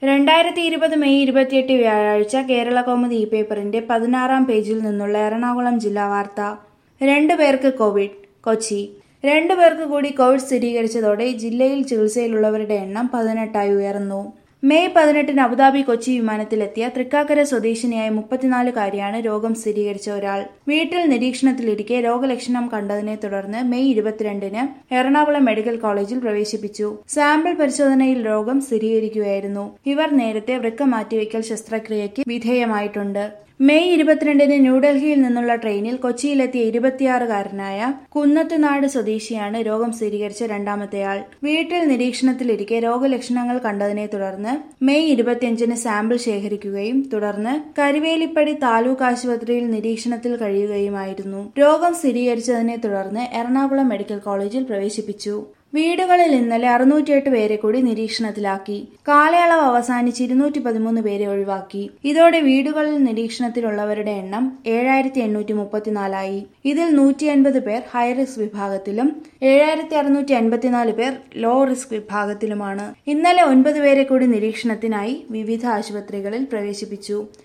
രണ്ടായിരത്തി ഇരുപത് മെയ് ഇരുപത്തിയെട്ട് വ്യാഴാഴ്ച കേരള കൗമുദി ഇ പേപ്പറിന്റെ പതിനാറാം പേജിൽ നിന്നുള്ള എറണാകുളം ജില്ലാ വാർത്ത രണ്ടു പേർക്ക് കോവിഡ് കൊച്ചി രണ്ടു പേർക്ക് കൂടി കോവിഡ് സ്ഥിരീകരിച്ചതോടെ ജില്ലയിൽ ചികിത്സയിലുള്ളവരുടെ എണ്ണം പതിനെട്ടായി ഉയർന്നു മെയ് പതിനെട്ടിന് അബുദാബി കൊച്ചി വിമാനത്തിലെത്തിയ തൃക്കാക്കര സ്വദേശിനിയായ മുപ്പത്തിനാലുകാരിയാണ് രോഗം സ്ഥിരീകരിച്ച ഒരാൾ വീട്ടിൽ നിരീക്ഷണത്തിലിരിക്കെ രോഗലക്ഷണം കണ്ടതിനെ തുടർന്ന് മെയ് ഇരുപത്തിരണ്ടിന് എറണാകുളം മെഡിക്കൽ കോളേജിൽ പ്രവേശിപ്പിച്ചു സാമ്പിൾ പരിശോധനയിൽ രോഗം സ്ഥിരീകരിക്കുകയായിരുന്നു ഇവർ നേരത്തെ വൃക്ക മാറ്റിവെക്കൽ ശസ്ത്രക്രിയയ്ക്ക് വിധേയമായിട്ടുണ്ട് മെയ് ഇരുപത്തിരണ്ടിന് ന്യൂഡൽഹിയിൽ നിന്നുള്ള ട്രെയിനിൽ കൊച്ചിയിലെത്തിയ ഇരുപത്തിയാറുകാരനായ കുന്നത്തുനാട് സ്വദേശിയാണ് രോഗം സ്ഥിരീകരിച്ച രണ്ടാമത്തെയാൾ വീട്ടിൽ നിരീക്ഷണത്തിലിരിക്കെ രോഗലക്ഷണങ്ങൾ കണ്ടതിനെ തുടർന്ന് മെയ് ഇരുപത്തിയഞ്ചിന് സാമ്പിൾ ശേഖരിക്കുകയും തുടർന്ന് കരുവേലിപ്പടി താലൂക്ക് ആശുപത്രിയിൽ നിരീക്ഷണത്തിൽ കഴിയുകയുമായിരുന്നു രോഗം സ്ഥിരീകരിച്ചതിനെ തുടർന്ന് എറണാകുളം മെഡിക്കൽ കോളേജിൽ പ്രവേശിപ്പിച്ചു വീടുകളിൽ ഇന്നലെ അറുന്നൂറ്റിയെട്ട് പേരെ കൂടി നിരീക്ഷണത്തിലാക്കി കാലയളവ് അവസാനിച്ച് ഇരുന്നൂറ്റി പതിമൂന്ന് പേരെ ഒഴിവാക്കി ഇതോടെ വീടുകളിൽ നിരീക്ഷണത്തിലുള്ളവരുടെ എണ്ണം ഏഴായിരത്തി എണ്ണൂറ്റി മുപ്പത്തിനാലായി ഇതിൽ നൂറ്റി അൻപത് പേർ ഹൈറിസ്ക് വിഭാഗത്തിലും ഏഴായിരത്തി അറുന്നൂറ്റി അൻപത്തിനാല് പേർ ലോ റിസ്ക് വിഭാഗത്തിലുമാണ് ഇന്നലെ ഒൻപത് പേരെ കൂടി നിരീക്ഷണത്തിനായി വിവിധ ആശുപത്രികളിൽ പ്രവേശിപ്പിച്ചു